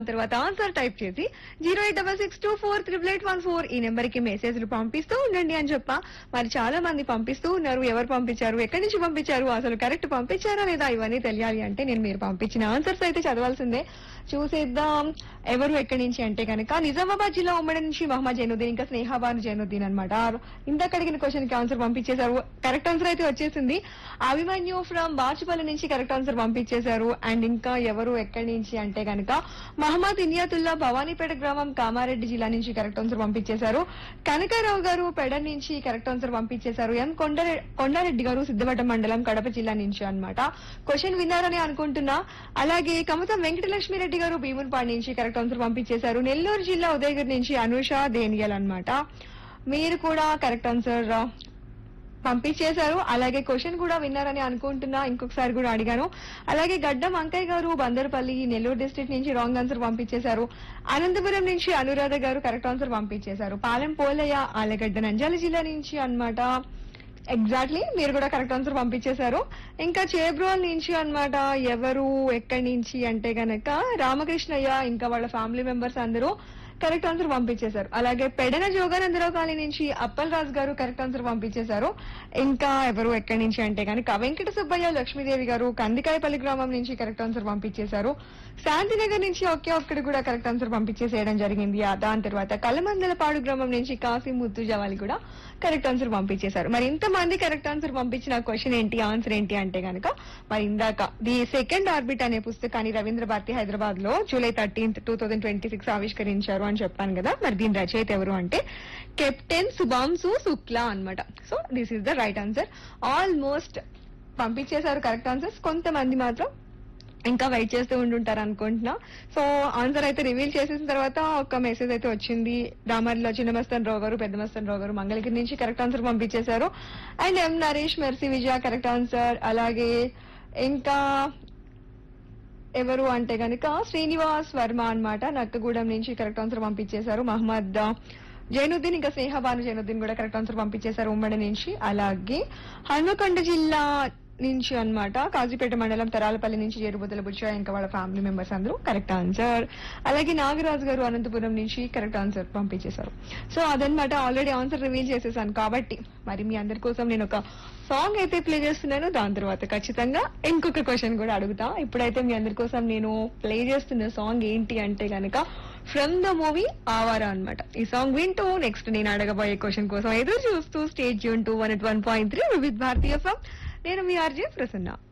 తర్వాత answer type చేసి zero eight double six two four triple eight one four ఈ number కి మెసేజ్లు పంపిస్తూ ఉండండి అని చెప్ప మరి చాలా మంది పంపిస్తూ ఉన్నారు ఎవరు పంపించారు ఎక్కడి నుంచి పంపించారు అసలు కరెక్ట్ పంపించారా లేదా ఇవన్నీ తెలియాలి అంటే నేను మీరు పంపించిన ఆన్సర్స్ అయితే చదవాల్సిందే చూసేద్దాం ఎవరు ఎక్కడి నుంచి అంటే కనుక నిజామాబాద్ జిల్లా ఉమ్మడి నుంచి మహమ్మద్ జైనుద్దీన్ ఇంకా స్నేహాబాను జైనుద్దీన్ అనమాట ఇందాక అడిగిన క్వశ్చన్ కి ఆన్సర్ పంపించేశారు కరెక్ట్ ఆన్సర్ అయితే వచ్చేసింది అభిమన్యు ఫ్రమ్ బాచుపల్లి నుంచి కరెక్ట్ ఆన్సర్ పంపించేశారు అండ్ ఇంకా ఎవరు ఎక్కడి నుంచి అంటే కనుక మహమ్మద్ ఇనియాతుల్లా భవానీపేట గ్రామం కామారెడ్డి జిల్లా నుంచి కరెక్ట్ ఆన్సర్ పంపించేశారు కనకారావు గారు పెడ నుంచి కరెక్ట్ ఆన్సర్ పంపించేశారు ఎం కొండరె కొండారెడ్డి గారు సిద్ధవటం మండలం కడప జిల్లా నుంచి అన్నమాట క్వశ్చన్ విన్నారని అనుకుంటున్నా అలాగే కమతం వెంకటలక్ష్మి రెడ్డి గారు భీమునిపాడు నుంచి కరెక్ట్ ఆన్సర్ పంపించేశారు నెల్లూరు జిల్లా ఉదయగిరి నుంచి అనుష దేనియల్ అన్నమాట మీరు కూడా కరెక్ట్ ఆన్సర్ పంపించేశారు అలాగే క్వశ్చన్ కూడా విన్నారని అనుకుంటున్నా ఇంకొకసారి కూడా అడిగాను అలాగే గడ్డం అంకయ్య గారు బందర్పల్లి నెల్లూరు డిస్ట్రిక్ట్ నుంచి రాంగ్ ఆన్సర్ పంపించేశారు అనంతపురం నుంచి అనురాధ గారు కరెక్ట్ ఆన్సర్ పంపించేశారు పాలెం పోలయ్య ఆలగడ్డ నంద్యాల జిల్లా నుంచి అన్నమాట ఎగ్జాక్ట్లీ మీరు కూడా కరెక్ట్ ఆన్సర్ పంపించేశారు ఇంకా చేబ్రోల్ నుంచి అన్నమాట ఎవరు ఎక్కడి నుంచి అంటే గనక రామకృష్ణయ్య ఇంకా వాళ్ళ ఫ్యామిలీ మెంబర్స్ అందరూ కరెక్ట్ ఆన్సర్ పంపించేశారు అలాగే పెడన జోగానందరావు కాలనీ నుంచి అప్పల్ రాజు గారు కరెక్ట్ ఆన్సర్ పంపించేశారు ఇంకా ఎవరు ఎక్కడి నుంచి అంటే కనుక వెంకట సుబ్బయ్య లక్ష్మీదేవి గారు కందికాయపల్లి గ్రామం నుంచి కరెక్ట్ ఆన్సర్ పంపించేశారు శాంతినగర్ నుంచి ఒకే ఒక్కటి కూడా కరెక్ట్ ఆన్సర్ పంపించేసేయడం జరిగింది ఆ దాని తర్వాత కలమందలపాడు గ్రామం నుంచి కాశీ ముత్తు జవాలి కూడా కరెక్ట్ ఆన్సర్ పంపించేశారు మరి ఇంతమంది కరెక్ట్ ఆన్సర్ పంపించిన క్వశ్చన్ ఏంటి ఆన్సర్ ఏంటి అంటే కనుక మరి ఇందాక ది సెకండ్ ఆర్బిట్ అనే పుస్తకాన్ని రవీంద్ర భారతి హైదరాబాద్ లో July thirteenth two thousand twenty six ఆవిష్కరించారు అని చెప్పాను కదా మరి దీని రచయిత ఎవరు అంటే కెప్టెన్ సుబాంసు శుక్లా అన్నమాట so this is the right answer almost పంపించేశారు కరెక్ట్ ఆన్సర్స్ కొంతమంది మాత్రం ఇంకా వెయిట్ చేస్తూ ఉండుంటారు అనుకుంటున్నా సో ఆన్సర్ అయితే రివీల్ చేసేసిన తర్వాత ఒక మెసేజ్ అయితే వచ్చింది రామర్లో చిన్న మస్తన్ రావు గారు పెద్ద మస్తన్ రావు గారు మంగళగిరి నుంచి కరెక్ట్ ఆన్సర్ పంపించేశారు and M Naresh Mercy Vijaya correct answer అలాగే ఇంకా ఎవరు అంటే గనుక శ్రీనివాస్ వర్మ అన్నమాట నక్కగూడెం నుంచి కరెక్ట్ ఆన్సర్ పంపించేశారు మహమ్మద్ జైనుద్దీన్ ఇంకా స్నేహబాను జైనుద్దీన్ కూడా కరెక్ట్ ఆన్సర్ పంపించేశారు ఉమ్మడి నుంచి అలాగే హన్మకొండ జిల్లా నుంచి అన్నమాట కాజీపేట మండలం తరాలపల్లి నుంచి ఏరుబుద్దల బుచ్చ ఇంకా వాళ్ళ ఫ్యామిలీ మెంబర్స్ అందరూ కరెక్ట్ ఆన్సర్ అలాగే నాగరాజు గారు అనంతపురం నుంచి కరెక్ట్ ఆన్సర్ పంపించేశారు సో అదనమాట ఆల్రెడీ ఆన్సర్ రివీల్ చేసేసాను కాబట్టి మరి మీ అందరి కోసం నేను ఒక సాంగ్ అయితే ప్లే చేస్తున్నాను దాని తర్వాత ఖచ్చితంగా ఇంకొక క్వశ్చన్ కూడా అడుగుతా ఇప్పుడైతే మీ అందరి కోసం నేను ప్లే చేస్తున్న సాంగ్ ఏంటి అంటే గనక ఫ్రమ్ ద మూవీ ఆవారా అన్నమాట ఈ సాంగ్ వింటూ నెక్స్ట్ నేను అడగబోయే క్వశ్చన్ కోసం ఎదురు చూస్తూ స్టేట్ జూన్ to one at one point three Vividh Bharati FM నేను మీ ఆర్జే ప్రసన్న